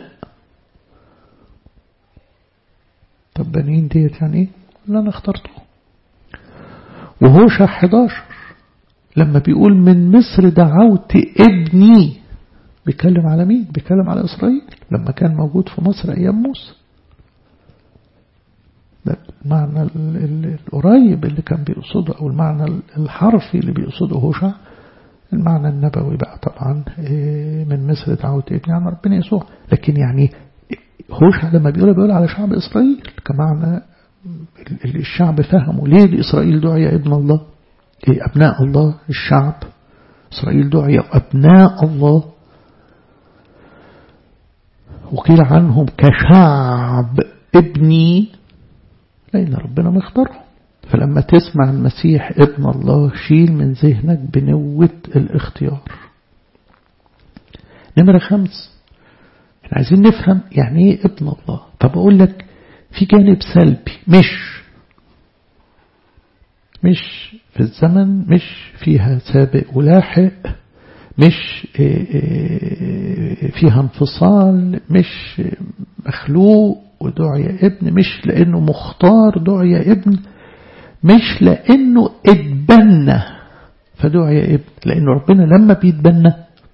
طب بنين ديت يعني ايه اللي أنا اخترته وهوشع 11 لما بيقول من مصر دعوت ابني بيتكلم على مين بيتكلم على إسرائيل لما كان موجود في مصر أيام موسى ده المعنى القريب اللي كان بيقصده أو المعنى الحرفي اللي بيقصده هوشع المعنى النبوي بقى طبعا من مصر دعوت ابني عن ربنا يسوع لكن يعني هوشع لما بيقول بيقول على شعب إسرائيل كمعنى الشعب فهموا ليه إسرائيل دعي ابن الله إيه أبناء الله الشعب إسرائيل دعي أبناء الله وقيل عنهم كشعب ابني لأن ربنا مختارهم فلما تسمع المسيح ابن الله شيل من ذهنك بنوة الاختيار نمرة خمس احنا عايزين نفهم يعني ايه ابن الله طب اقول لك في جانب سلبي مش مش في الزمن مش فيها سابق ولاحق مش فيها انفصال مش مخلوق ودعي ابن مش لأنه مختار دعي ابن مش لأنه اتبنى فدعي ابن لأن ربنا لما بيتبنى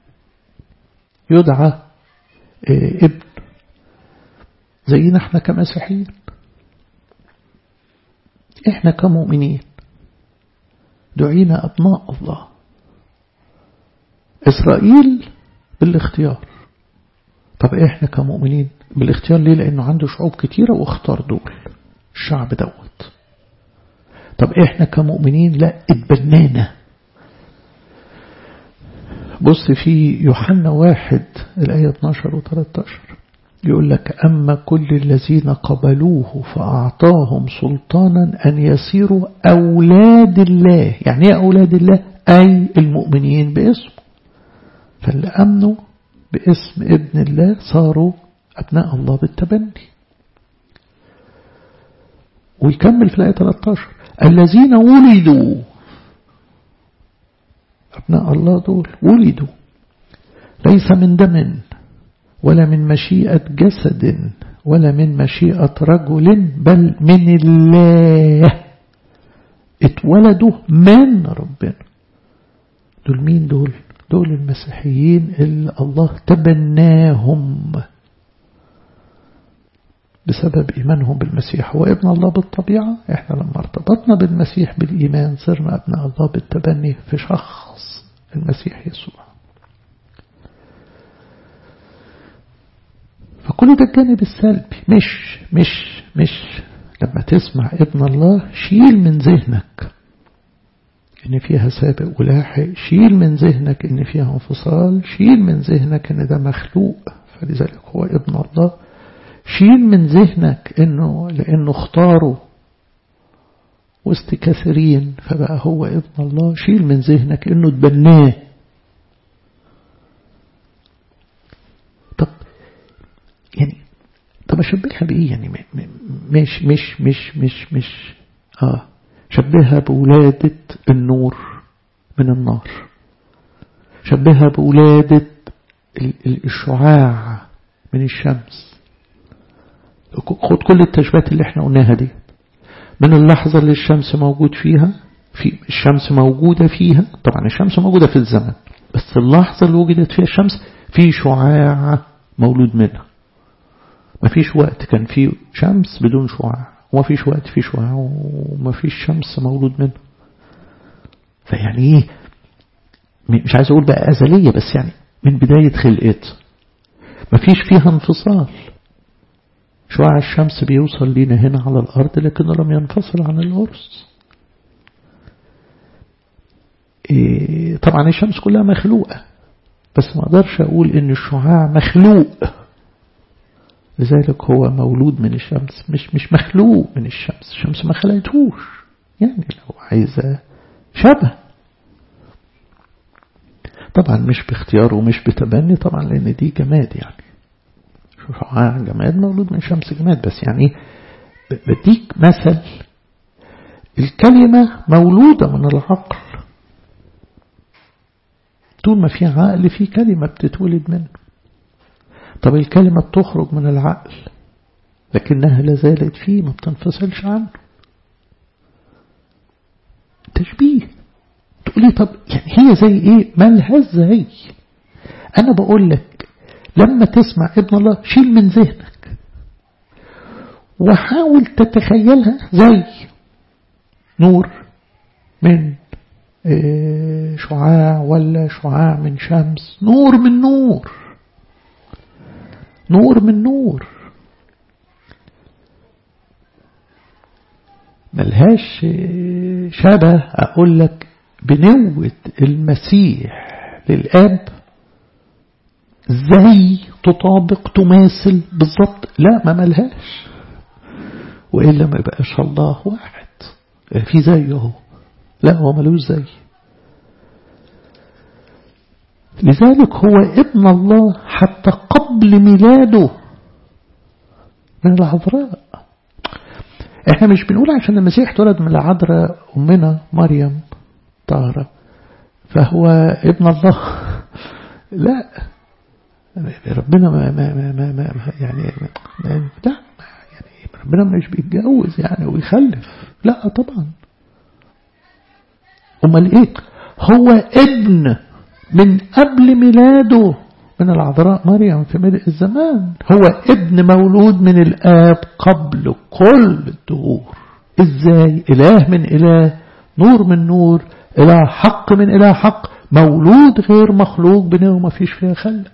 يدعى ابن زينا احنا كمسيحيين احنا كمؤمنين دعينا أبناء الله إسرائيل بالاختيار طب احنا كمؤمنين بالاختيار ليه لأنه عنده شعوب كتيرة واختار دول الشعب دوت طب احنا كمؤمنين لا اتبنانا بص في يوحنا واحد الآية 12 و 13 يقول لك أما كل الذين قبلوه فأعطاهم سلطانا أن يصيروا أولاد الله يعني ايه أولاد الله أي المؤمنين باسمه فاللي أمنوا باسم ابن الله صاروا أبناء الله بالتبني ويكمل في الآية 13 الذين ولدوا أبناء الله دول ولدوا ليس من دم ولا من مشيئة جسد ولا من مشيئة رجل بل من الله اتولدوا من ربنا دول مين دول دول المسيحيين اللي الله تبناهم بسبب إيمانهم بالمسيح هو ابن الله بالطبيعة احنا لما ارتبطنا بالمسيح بالإيمان صرنا أبناء الله بالتبني في شخص المسيح يسوع فكل ده الجانب السلبي مش مش مش لما تسمع ابن الله شيل من ذهنك ان فيها سابق ولاحق شيل من ذهنك ان فيها انفصال شيل من ذهنك ان ده مخلوق فلذلك هو ابن الله شيل من ذهنك انه لانه اختاره وسط كثيرين فبقى هو ابن الله شيل من ذهنك انه تبناه طب يعني طب اشبهها بايه يعني مش مش مش مش مش اه شبهها بولادة النور من النار شبهها بولادة الشعاع من الشمس خد كل التشبيهات اللي احنا قلناها دي من اللحظة اللي الشمس موجود فيها في الشمس موجودة فيها طبعا الشمس موجودة في الزمن بس اللحظة اللي وجدت فيها الشمس في شعاع مولود منها مفيش وقت كان فيه شمس بدون شعاع وما فيش وقت في شعاع وما فيش شمس مولود منه فيعني ايه مش عايز اقول بقى ازلية بس يعني من بداية خلقت ما فيش فيها انفصال شعاع الشمس بيوصل لينا هنا على الأرض لكنه لم ينفصل عن القرص إيه طبعا الشمس كلها مخلوقة بس ما اقدرش اقول ان الشعاع مخلوق لذلك هو مولود من الشمس مش مش مخلوق من الشمس الشمس ما خلقتهوش يعني لو عايزة شبه طبعا مش باختيار ومش بتبني طبعا لان دي جماد يعني شعاع جماد مولود من الشمس جماد بس يعني بديك مثل الكلمة مولودة من العقل طول ما في عقل في كلمة بتتولد منه طب الكلمة بتخرج من العقل لكنها لازالت فيه ما بتنفصلش عنه تشبيه تقولي طب يعني هي زي ايه مالها زي انا بقول لك لما تسمع ابن الله شيل من ذهنك وحاول تتخيلها زي نور من شعاع ولا شعاع من شمس نور من نور نور من نور ملهاش شبه أقول لك بنوة المسيح للآب زي تطابق تماثل بالضبط لا ما ملهاش وإلا ما يبقاش الله واحد في زيه لا هو ملوش زي لذلك هو ابن الله حتى قبل ميلاده من العذراء احنا مش بنقول عشان المسيح اتولد من العذراء أمنا مريم طهرة فهو ابن الله لا ربنا ما ما ما ما, ما يعني لا يعني ربنا مش بيتجوز يعني ويخلف لا طبعا امال ايه هو ابن من قبل ميلاده من العذراء مريم في ملء الزمان هو ابن مولود من الآب قبل كل الدهور ازاي إله من إله نور من نور إله حق من إله حق مولود غير مخلوق بنه ما فيش فيها خلق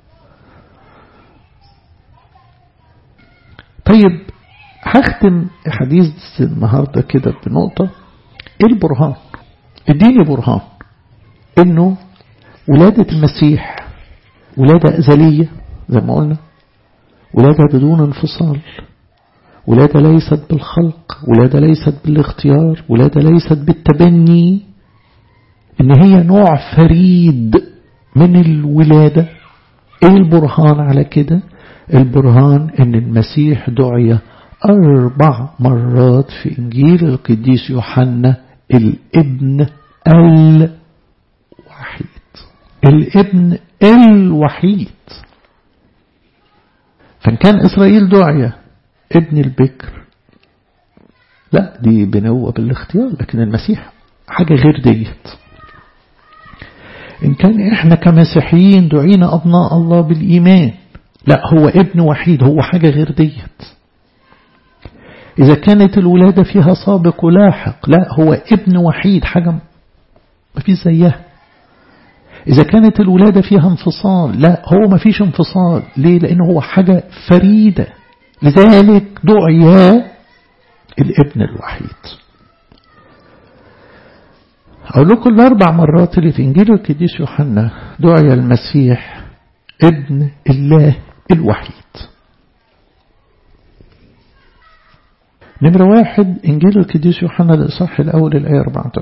طيب هختم حديث النهاردة كده بنقطة ايه البرهان اديني برهان انه ولادة المسيح ولادة أزلية زي ما قلنا ولادة بدون انفصال ولادة ليست بالخلق ولادة ليست بالاختيار ولادة ليست بالتبني إن هي نوع فريد من الولادة إيه البرهان على كده البرهان إن المسيح دعي أربع مرات في إنجيل القديس يوحنا الابن الوحيد الابن الوحيد فإن كان إسرائيل دعية ابن البكر لا دي بنوة بالاختيار لكن المسيح حاجة غير ديت إن كان إحنا كمسيحيين دعينا أبناء الله بالإيمان لا هو ابن وحيد هو حاجة غير ديت إذا كانت الولادة فيها سابق ولاحق لا هو ابن وحيد حاجة ما في زيها إذا كانت الولادة فيها انفصال لا هو ما فيش انفصال ليه لأنه هو حاجة فريدة لذلك دعي الابن الوحيد أقول لكم الأربع مرات اللي في إنجيل القديس يوحنا دعي المسيح ابن الله الوحيد نمرة واحد إنجيل القديس يوحنا الإصحاح الأول الآية 14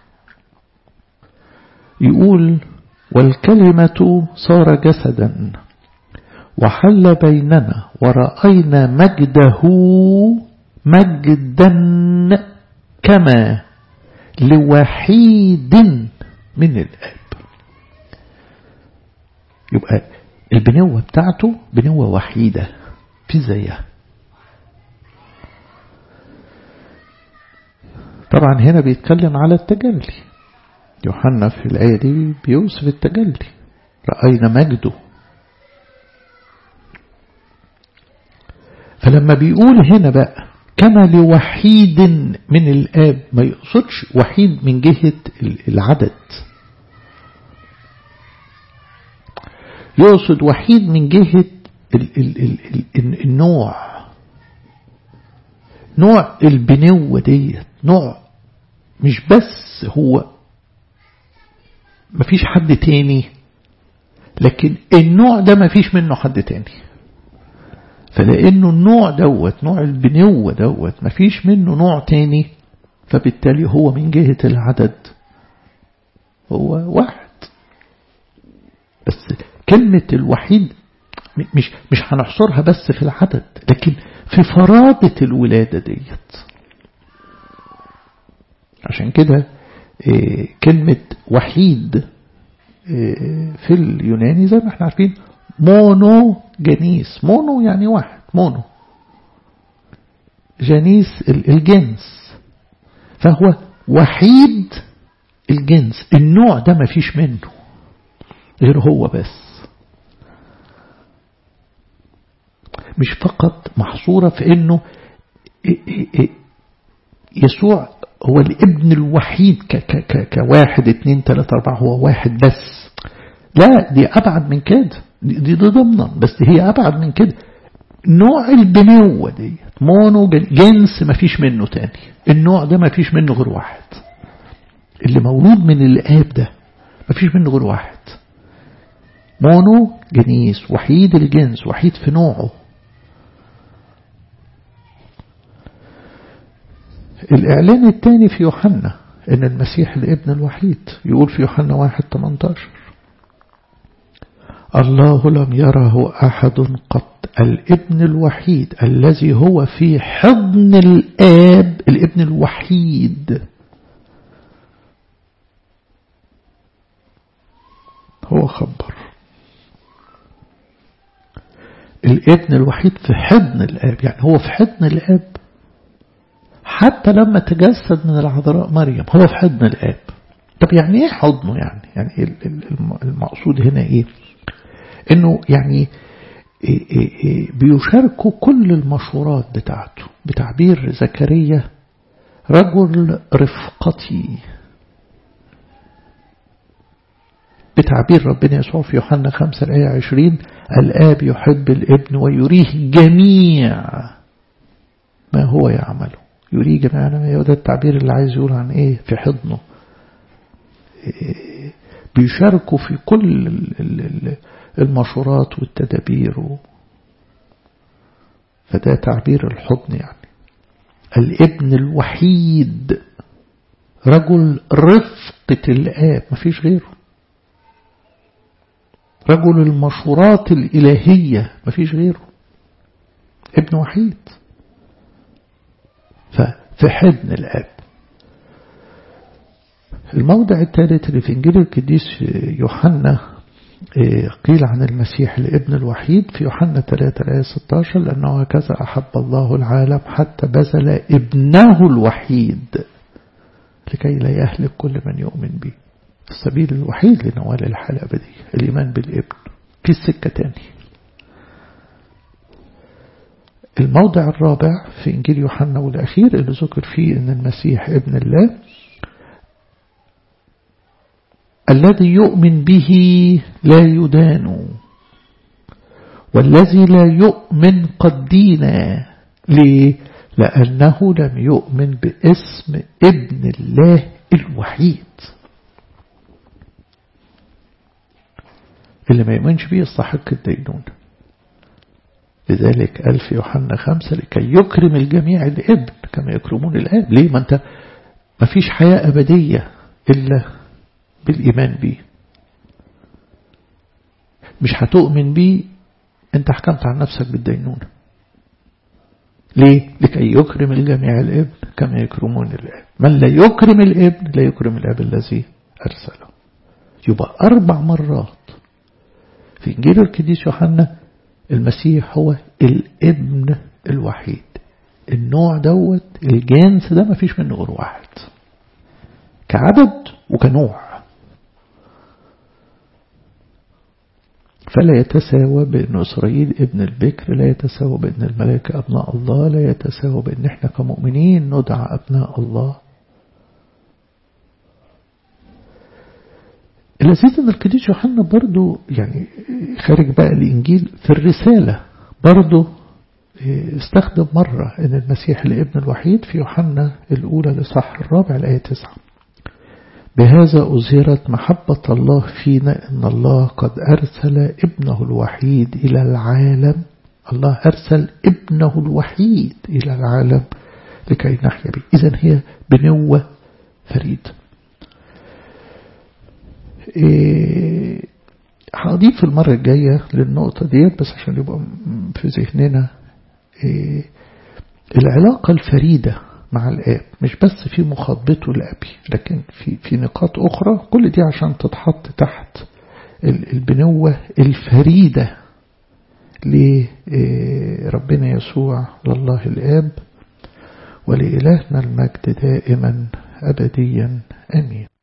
يقول والكلمة صار جسدا وحل بيننا ورأينا مجده مجدا كما لوحيد من الآب يبقى البنوة بتاعته بنوة وحيدة في زيها طبعا هنا بيتكلم على التجلي يوحنا في الآية دي بيوصف التجلي رأينا مجده فلما بيقول هنا بقى كما لوحيد من الآب ما يقصدش وحيد من جهة العدد يقصد وحيد من جهة ال ال ال ال النوع نوع البنوة ديت نوع مش بس هو مفيش حد تاني لكن النوع ده مفيش منه حد تاني فلأنه النوع دوت نوع البنوة دوت مفيش منه نوع تاني فبالتالي هو من جهة العدد هو واحد بس كلمة الوحيد مش مش هنحصرها بس في العدد لكن في فرادة الولادة ديت عشان كده كلمة وحيد في اليوناني زي ما احنا عارفين مونو جنيس مونو يعني واحد مونو جنيس الجنس فهو وحيد الجنس النوع ده ما فيش منه غير هو بس مش فقط محصورة في انه يسوع هو الابن الوحيد ك ك ك كواحد اتنين تلاتة اربعة هو واحد بس لا دي ابعد من كده دي, دي ضمنا بس هي ابعد من كده نوع البنوة دي مونو جنس ما فيش منه تاني النوع ده ما فيش منه غير واحد اللي مولود من الآب ده ما فيش منه غير واحد مونو جنيس وحيد الجنس وحيد في نوعه الإعلان الثاني في يوحنا إن المسيح الابن الوحيد يقول في يوحنا واحد 18 الله لم يره أحد قط الابن الوحيد الذي هو في حضن الآب الابن الوحيد هو خبر الابن الوحيد في حضن الآب يعني هو في حضن الآب حتى لما تجسد من العذراء مريم هو في حضن الآب طب يعني ايه حضنه يعني يعني المقصود هنا ايه انه يعني بيشاركوا كل المشورات بتاعته بتعبير زكريا رجل رفقتي بتعبير ربنا يسوع في يوحنا 5 الآية 20 الآب يحب الابن ويريه جميع ما هو يعمله يريه جميع ما هو ده التعبير اللي عايز يقول عن ايه في حضنه بيشاركوا في كل المشورات والتدابير فده تعبير الحضن يعني الابن الوحيد رجل رفقة الآب مفيش غيره رجل المشورات الإلهية مفيش غيره ابن وحيد ففي حضن الآب الموضع الثالث اللي في إنجيل القديس يوحنا قيل عن المسيح الابن الوحيد في يوحنا 3 آية 16 لأنه هكذا أحب الله العالم حتى بذل ابنه الوحيد لكي لا يهلك كل من يؤمن به السبيل الوحيد لنوال الحياة الأبدية الإيمان بالابن في السكة تاني الموضع الرابع في إنجيل يوحنا والأخير اللي ذكر فيه أن المسيح ابن الله الذي يؤمن به لا يدان والذي لا يؤمن قد دينا ليه؟ لأنه لم يؤمن باسم ابن الله الوحيد اللي ما يؤمنش به يستحق الدينون لذلك قال في يوحنا خمسة لكي يكرم الجميع الابن كما يكرمون الاب ليه ما انت ما فيش حياة أبدية إلا بالإيمان به مش هتؤمن به انت حكمت عن نفسك بالدينونة ليه؟ لكي يكرم الجميع الابن كما يكرمون الاب من لا يكرم الابن لا يكرم الاب الذي أرسله يبقى أربع مرات في إنجيل القديس يوحنا المسيح هو الابن الوحيد النوع دوت الجنس ده ما فيش منه غير واحد كعدد وكنوع فلا يتساوى بأن إسرائيل ابن البكر لا يتساوى بأن الملائكة أبناء الله لا يتساوى بأن احنا كمؤمنين ندعى أبناء الله اللذيذ أن القديس يوحنا برضو يعني خارج بقى الإنجيل في الرسالة برضو استخدم مرة أن المسيح الابن الوحيد في يوحنا الأولى لصح الرابع الآية 9 بهذا أظهرت محبة الله فينا إن الله قد أرسل ابنه الوحيد إلى العالم الله أرسل ابنه الوحيد إلى العالم لكي نحيا به إذن هي بنوة فريدة إيه هضيف المرة الجاية للنقطة ديت بس عشان يبقى في ذهننا إيه العلاقة الفريدة مع الآب مش بس في مخاطبته لأبي لكن في في نقاط أخرى كل دي عشان تتحط تحت البنوة الفريدة لربنا يسوع لله الآب ولإلهنا المجد دائما أبديا آمين